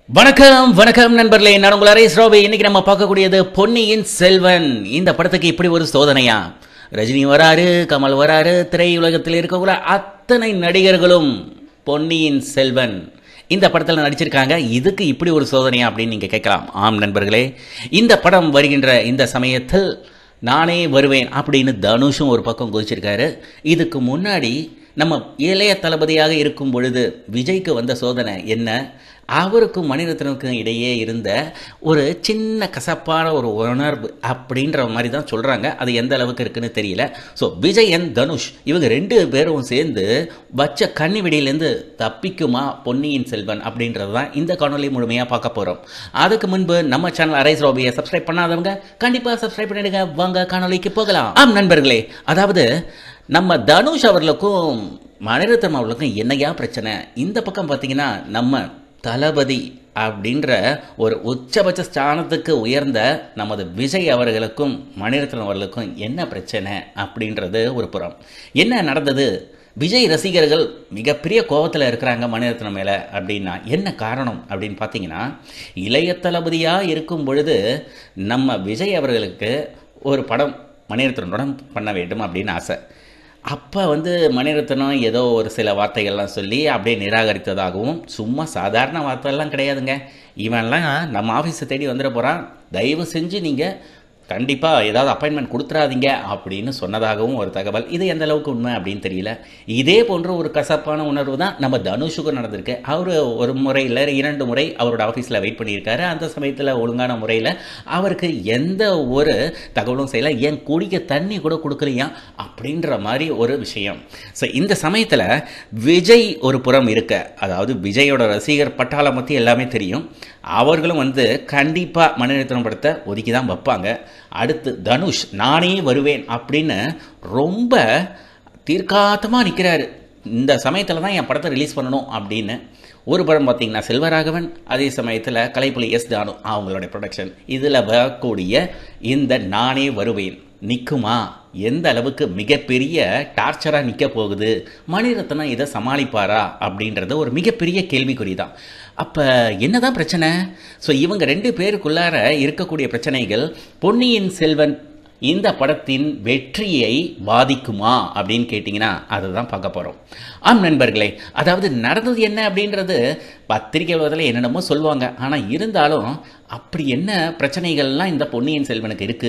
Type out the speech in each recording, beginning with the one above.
வணக்கம் வணக்கம் நண்பர்களே நான் உங்கள் அரேஸ் ரோபி இன்னைக்கு நம்ம பார்க்கக்கூடியது பொன்னியின் செல்வன் இந்த படத்துக்கு இப்படி ஒரு சோதனையா ரஜினி வராரு கமல் வராரு திரையுலகத்தில் இருக்கக்கூடிய அத்தனை நடிகர்களும் பொன்னியின் செல்வன் இந்த படத்தில் நடிச்சிருக்காங்க இதுக்கு இப்படி ஒரு சோதனையா அப்படின்னு நீங்கள் கேட்கலாம் ஆம் நண்பர்களே இந்த படம் வருகின்ற இந்த சமயத்தில் நானே வருவேன் அப்படின்னு தனுஷும் ஒரு பக்கம் குதிச்சிருக்காரு இதுக்கு முன்னாடி நம்ம இளைய தளபதியாக இருக்கும் பொழுது விஜய்க்கு வந்த சோதனை என்ன அவருக்கும் மணிரத்னவுக்கும் இடையே இருந்த ஒரு சின்ன கசப்பான ஒரு உணர்வு அப்படின்ற மாதிரி தான் சொல்கிறாங்க அது எந்த அளவுக்கு இருக்குன்னு தெரியல ஸோ விஜய் அண்ட் தனுஷ் இவங்க ரெண்டு பேரும் சேர்ந்து வச்ச கன்னி வெடியிலேருந்து தப்பிக்குமா பொன்னியின் செல்வன் அப்படின்றது தான் இந்த காணொலி முழுமையாக பார்க்க போகிறோம் அதுக்கு முன்பு நம்ம சேனல் அரைஸ் ரோபியை சப்ஸ்கிரைப் பண்ணாதவங்க கண்டிப்பாக சப்ஸ்கிரைப் பண்ணிடுங்க வாங்க காணொலிக்கு போகலாம் ஆம் நண்பர்களே அதாவது நம்ம தனுஷ் அவர்களுக்கும் மணிரத்னம் அவர்களுக்கும் என்னையா பிரச்சனை இந்த பக்கம் பார்த்தீங்கன்னா நம்ம தளபதி அப்படின்ற ஒரு உச்சபட்ச ஸ்தானத்துக்கு உயர்ந்த நமது விஜய் அவர்களுக்கும் மணிரத்னம் அவர்களுக்கும் என்ன பிரச்சனை அப்படின்றது ஒரு புறம் என்ன நடந்தது விஜய் ரசிகர்கள் மிகப்பெரிய கோபத்தில் இருக்கிறாங்க மணிரத்னம் மேலே அப்படின்னா என்ன காரணம் அப்படின்னு பார்த்தீங்கன்னா இளைய தளபதியாக இருக்கும் பொழுது நம்ம விஜய் அவர்களுக்கு ஒரு படம் மணிரத்னனுடன் பண்ண வேண்டும் அப்படின்னு ஆசை அப்போ வந்து மணிரத்னம் ஏதோ ஒரு சில வார்த்தைகள்லாம் சொல்லி அப்படியே நிராகரித்ததாகவும் சும்மா சாதாரண வார்த்தையெல்லாம் கிடையாதுங்க இவன்லாம் நம்ம ஆஃபீஸை தேடி வந்துட போகிறான் தயவு செஞ்சு நீங்கள் கண்டிப்பாக ஏதாவது அப்பாயின்மெண்ட் கொடுத்துறாதீங்க அப்படின்னு சொன்னதாகவும் ஒரு தகவல் இது எந்த அளவுக்கு உண்மை அப்படின்னு தெரியல இதே போன்ற ஒரு கசப்பான உணர்வு தான் நம்ம தனுஷுக்கும் நடந்திருக்கு அவர் ஒரு முறை இல்லை இரண்டு முறை அவரோட ஆஃபீஸில் வெயிட் பண்ணியிருக்காரு அந்த சமயத்தில் ஒழுங்கான முறையில் அவருக்கு எந்த ஒரு தகவலும் செய்யலை ஏன் குடிக்க தண்ணி கூட கொடுக்கலையா அப்படின்ற மாதிரி ஒரு விஷயம் ஸோ இந்த சமயத்தில் விஜய் ஒரு புறம் இருக்க அதாவது விஜயோட ரசிகர் பட்டாளம் பற்றி எல்லாமே தெரியும் அவர்களும் வந்து கண்டிப்பாக மணிரத்னம் படத்தை ஒதுக்கி தான் வைப்பாங்க அடுத்து தனுஷ் நானே வருவேன் அப்படின்னு ரொம்ப தீர்க்காத்தமாக நிற்கிறாரு இந்த சமயத்தில் தான் என் படத்தை ரிலீஸ் பண்ணணும் அப்படின்னு ஒரு படம் பார்த்தீங்கன்னா செல்வராகவன் அதே சமயத்தில் கலைப்புலி எஸ் தானு அவங்களோட ப்ரொடக்ஷன் இதில் வரக்கூடிய இந்த நானே வருவேன் நிற்குமா எந்த அளவுக்கு மிகப்பெரிய டார்ச்சராக நிற்க போகுது மணிரத்னம் இதை சமாளிப்பாரா அப்படின்றது ஒரு மிகப்பெரிய கேள்விக்குறி தான் அப்போ என்னதான் பிரச்சனை ஸோ இவங்க ரெண்டு பேருக்குள்ளார இருக்கக்கூடிய பிரச்சனைகள் பொன்னியின் செல்வன் இந்த படத்தின் வெற்றியை பாதிக்குமா அப்படின்னு கேட்டிங்கன்னா அதை தான் பார்க்க போகிறோம் ஆம் நண்பர்களே அதாவது நடந்தது என்ன அப்படின்றது பத்திரிகை உலகத்தில் என்னென்னமோ சொல்லுவாங்க ஆனால் இருந்தாலும் அப்படி என்ன பிரச்சனைகள்லாம் இந்த பொன்னியின் செல்வனுக்கு இருக்குது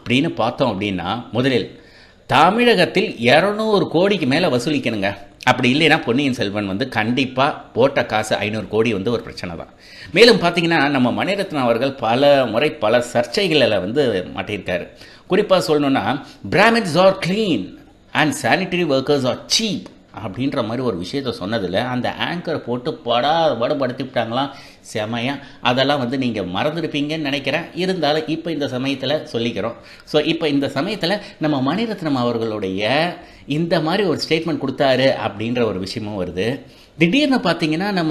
அப்படின்னு பார்த்தோம் அப்படின்னா முதலில் தமிழகத்தில் இரநூறு கோடிக்கு மேலே வசூலிக்கணுங்க அப்படி இல்லைன்னா பொன்னியின் செல்வன் வந்து கண்டிப்பாக போட்ட காசு ஐநூறு கோடி வந்து ஒரு பிரச்சனை தான் மேலும் பார்த்தீங்கன்னா நம்ம மணிரத்னம் அவர்கள் பல முறை பல சர்ச்சைகளில் வந்து மாட்டியிருக்காரு குறிப்பாக சொல்லணும்னா brahmins are clean and sanitary workers are cheap அப்படின்ற மாதிரி ஒரு விஷயத்த சொன்னதில் அந்த ஆங்கரை போட்டு படா படப்படுத்தி விட்டாங்களாம் செமையா அதெல்லாம் வந்து நீங்கள் மறந்துருப்பீங்கன்னு நினைக்கிறேன் இருந்தாலும் இப்போ இந்த சமயத்தில் சொல்லிக்கிறோம் ஸோ இப்போ இந்த சமயத்தில் நம்ம மணிரத்னம் அவர்களுடைய இந்த மாதிரி ஒரு ஸ்டேட்மெண்ட் கொடுத்தாரு அப்படின்ற ஒரு விஷயமும் வருது திடீர்னு பார்த்தீங்கன்னா நம்ம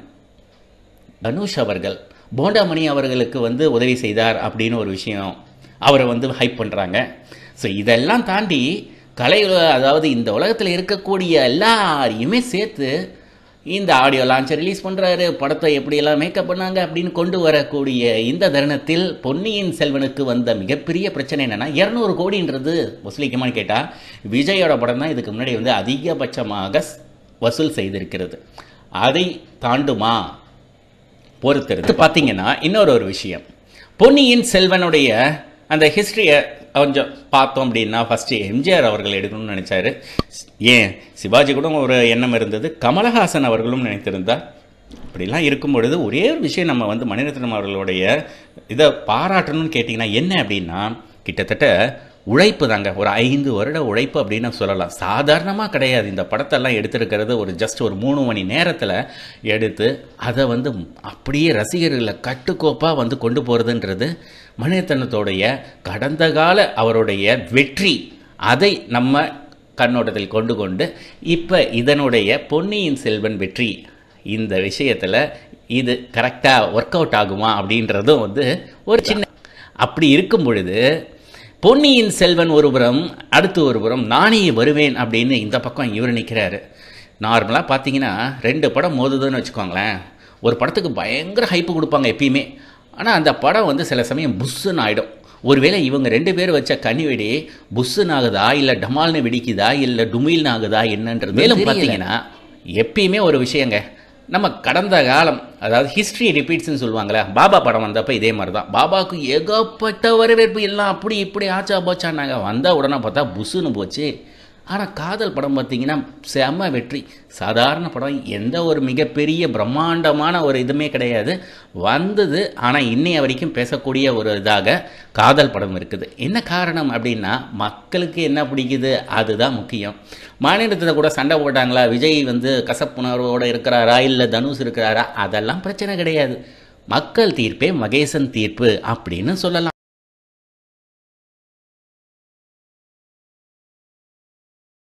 தனுஷ் அவர்கள் போண்டாமணி அவர்களுக்கு வந்து உதவி செய்தார் அப்படின்னு ஒரு விஷயம் அவரை வந்து ஹைப் பண்ணுறாங்க ஸோ இதெல்லாம் தாண்டி கலை உல- அதாவது இந்த உலகத்தில் இருக்கக்கூடிய எல்லாரையுமே சேர்த்து இந்த ஆடியோ லான்ச்சை ரிலீஸ் பண்ணுறாரு படத்தை எப்படியெல்லாம் மேக்கப் பண்ணாங்க அப்படின்னு கொண்டு வரக்கூடிய இந்த தருணத்தில் பொன்னியின் செல்வனுக்கு வந்த மிகப்பெரிய பிரச்சனை என்னன்னா இரநூறு கோடின்றது வசூலிக்குமான்னு கேட்டால் விஜயோட படம் தான் இதுக்கு முன்னாடி வந்து அதிகபட்சமாக ஸ்- வசூல் செய்திருக்கிறது அதை தாண்டுமா பொறுத்திருந்து பார்த்தீங்கன்னா இன்னொரு ஒரு விஷயம் பொன்னியின் செல்வனுடைய அந்த ஹிஸ்டரியை கொஞ்சம் பார்த்தோம் அப்படின்னா ஃபஸ்ட்டு எம்ஜிஆர் அவர்கள் எடுக்கணும்னு நினச்சாரு ஏன் சிவாஜி கூட ஒரு எண்ணம் இருந்தது கமலஹாசன் அவர்களும் நினைத்திருந்தார் இப்படிலாம் இருக்கும் பொழுது ஒரே ஒரு விஷயம் நம்ம வந்து மணிரத்னம் அவர்களுடைய இதை பாராட்டணும்னு கேட்டிங்கன்னா என்ன அப்படின்னா கிட்டத்தட்ட உழைப்பு தாங்க ஒரு ஐந்து வருட உழைப்பு அப்படின்னு சொல்லலாம் சாதாரணமாக கிடையாது இந்த படத்தெல்லாம் எடுத்திருக்கிறது ஒரு ஜஸ்ட் ஒரு மூணு மணி நேரத்தில் எடுத்து அதை வந்து அப்படியே ரசிகர்களை கட்டுக்கோப்பாக வந்து கொண்டு போகிறதுன்றது மணிரத்னத்தோடைய கடந்த கால அவருடைய வெற்றி அதை நம்ம கண்ணோட்டத்தில் கொண்டு கொண்டு இப்போ இதனுடைய பொன்னியின் செல்வன் வெற்றி இந்த விஷயத்தில் இது கரெக்டாக ஒர்க் அவுட் ஆகுமா அப்படின்றதும் வந்து ஒரு சின்ன அப்படி இருக்கும் பொழுது பொன்னியின் செல்வன் ஒருபுறம் அடுத்து ஒருபுறம் நானே வருவேன் அப்படின்னு இந்த பக்கம் இவர் நிற்கிறாரு நார்மலாக பார்த்தீங்கன்னா ரெண்டு படம் மோதுதுன்னு வச்சுக்கோங்களேன் ஒரு படத்துக்கு பயங்கர ஹைப்பு கொடுப்பாங்க எப்பயுமே ஆனால் அந்த படம் வந்து சில சமயம் புஷ்ஷுன்னு ஆகிடும் ஒருவேளை இவங்க ரெண்டு பேர் வச்ச கனிவெடி புஷ்ஷுன்னு ஆகுதா இல்லை டமால்னு வெடிக்குதா இல்லை டுமில்னு ஆகுதா என்னன்றது மேலும் பார்த்தீங்கன்னா எப்பயுமே ஒரு விஷயங்க நம்ம கடந்த காலம் அதாவது ஹிஸ்ட்ரி ரிப்பீட்ஸ்னு சொல்லுவாங்களே பாபா படம் வந்தப்போ இதே மாதிரி தான் பாபாவுக்கு ஏகப்பட்ட வரவேற்பு எல்லாம் அப்படி இப்படி ஆச்சா போச்சான்னாங்க வந்த உடனே பார்த்தா புஸ்ஸுன்னு போச்சு ஆனால் காதல் படம் பார்த்தீங்கன்னா செம வெற்றி சாதாரண படம் எந்த ஒரு மிகப்பெரிய பிரம்மாண்டமான ஒரு இதுவுமே கிடையாது வந்தது ஆனால் இன்னைய வரைக்கும் பேசக்கூடிய ஒரு இதாக காதல் படம் இருக்குது என்ன காரணம் அப்படின்னா மக்களுக்கு என்ன பிடிக்குது அதுதான் முக்கியம் மாநிலத்தில் கூட சண்டை போட்டாங்களா விஜய் வந்து கசப்புணர்வோடு இருக்கிறாரா இல்லை தனுஷ் இருக்கிறாரா அதெல்லாம் பிரச்சனை கிடையாது மக்கள் தீர்ப்பே மகேசன் தீர்ப்பு அப்படின்னு சொல்லலாம்